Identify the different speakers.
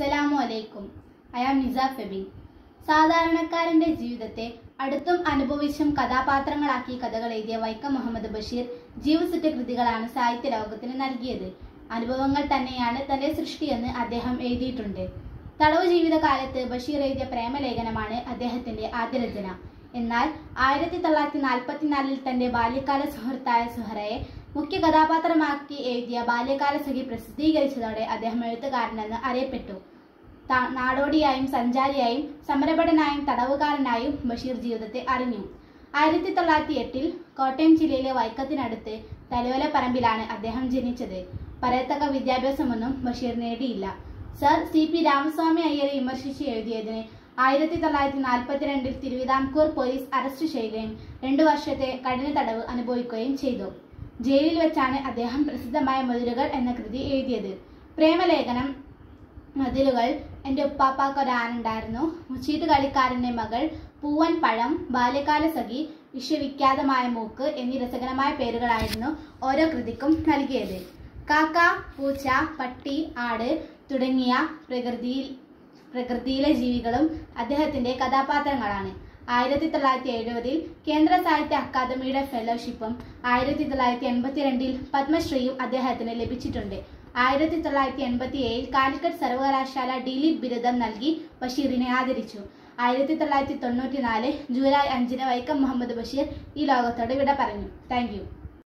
Speaker 1: അസ്സലാമു അലൈക്കും I am നിസ ഫെബിൻ സാധാരണക്കാരന്റെ ജീവിതത്തെ അടുത്തും അനുഭവിച്ചും കഥാപാത്രങ്ങളാക്കി കഥകൾ എഴുതിയ വൈക്കം മുഹമ്മദ് ബഷീർ ജീവസുറ്റ കൃതികളാണ് സാഹിത്യ ലോകത്തിന് നൽകിയത് അനുഭവങ്ങൾ തന്നെയാണ് തന്റെ സൃഷ്ടിയെന്ന് അദ്ദേഹം എഴുതിയിട്ടുണ്ട് തടവ് ജീവിതകാലത്ത് ബഷീർ എഴുതിയ പ്രേമലേഖനമാണ് അദ്ദേഹത്തിന്റെ ആദ്യ രചന എന്നാൽ ആയിരത്തി തൊള്ളായിരത്തി നാൽപ്പത്തിനാലിൽ തന്റെ ബാല്യകാല സുഹൃത്തായ സുഹറയെ മുഖ്യ കഥാപാത്രമാക്കി എഴുതിയ ബാല്യകാല സഖി പ്രസിദ്ധീകരിച്ചതോടെ അദ്ദേഹം എഴുത്തുകാരനെന്ന് അറിയപ്പെട്ടു ത- നാടോടിയായും സഞ്ചാരിയായും സമരഭടനായും തടവുകാരനായും ബഷീർ ജീവിതത്തെ അറിഞ്ഞു ആയിരത്തി തൊള്ളായിരത്തി എട്ടിൽ കോട്ടയം ജില്ലയിലെ വൈക്കത്തിനടുത്ത് തലയോല പറമ്പിലാണ് അദ്ദേഹം ജനിച്ചത് പറയത്തക്ക വിദ്യാഭ്യാസമൊന്നും ബഷീർ നേടിയില്ല സർ സി പി രാമസ്വാമി അയ്യരെ വിമർശിച്ച് എഴുതിയതിന് ആയിരത്തി തൊള്ളായിരത്തി നാൽപ്പത്തിരണ്ടിൽ തിരുവിതാംകൂർ പോലീസ് അറസ്റ്റ് ചെയ്യുകയും രണ്ടു വർഷത്തെ കഠിന തടവ് അനുഭവിക്കുകയും ചെയ്തു ജയിലിൽ വെച്ചാണ് അദ്ദേഹം പ്രസിദ്ധമായ മധുരകൾ എന്ന കൃതി എഴുതിയത് പ്രേമലേഖനം മതിലുകൾ എൻ്റെ ഉപ്പാപ്പാക്കൊരാനുണ്ടായിരുന്നു മുച്ചീട്ട് കളിക്കാരൻ്റെ മകൾ പൂവൻ പഴം ബാല്യകാല സഖി വിശ്വവിഖ്യാതമായ മൂക്ക് എന്നീ രസകരമായ പേരുകളായിരുന്നു ഓരോ കൃതിക്കും നൽകിയത് കാക്ക പൂച്ച പട്ടി ആട് തുടങ്ങിയ പ്രകൃതിയിൽ പ്രകൃതിയിലെ ജീവികളും അദ്ദേഹത്തിന്റെ കഥാപാത്രങ്ങളാണ് ആയിരത്തി തൊള്ളായിരത്തി എഴുപതിൽ കേന്ദ്ര സാഹിത്യ അക്കാദമിയുടെ ഫെലോഷിപ്പും ആയിരത്തി തൊള്ളായിരത്തി എൺപത്തിരണ്ടിൽ പത്മശ്രീയും അദ്ദേഹത്തിന് ലഭിച്ചിട്ടുണ്ട് ആയിരത്തി തൊള്ളായിരത്തി എൺപത്തി ഏഴിൽ കാലിക്കറ്റ് സർവകലാശാല ഡിലിറ്റ് ബിരുദം നൽകി ബഷീറിനെ ആദരിച്ചു ആയിരത്തി തൊള്ളായിരത്തി തൊണ്ണൂറ്റി നാല് ജൂലൈ അഞ്ചിന് വൈക്കം മുഹമ്മദ് ബഷീർ ഈ ലോകത്തോട് വിട പറഞ്ഞു താങ്ക് യു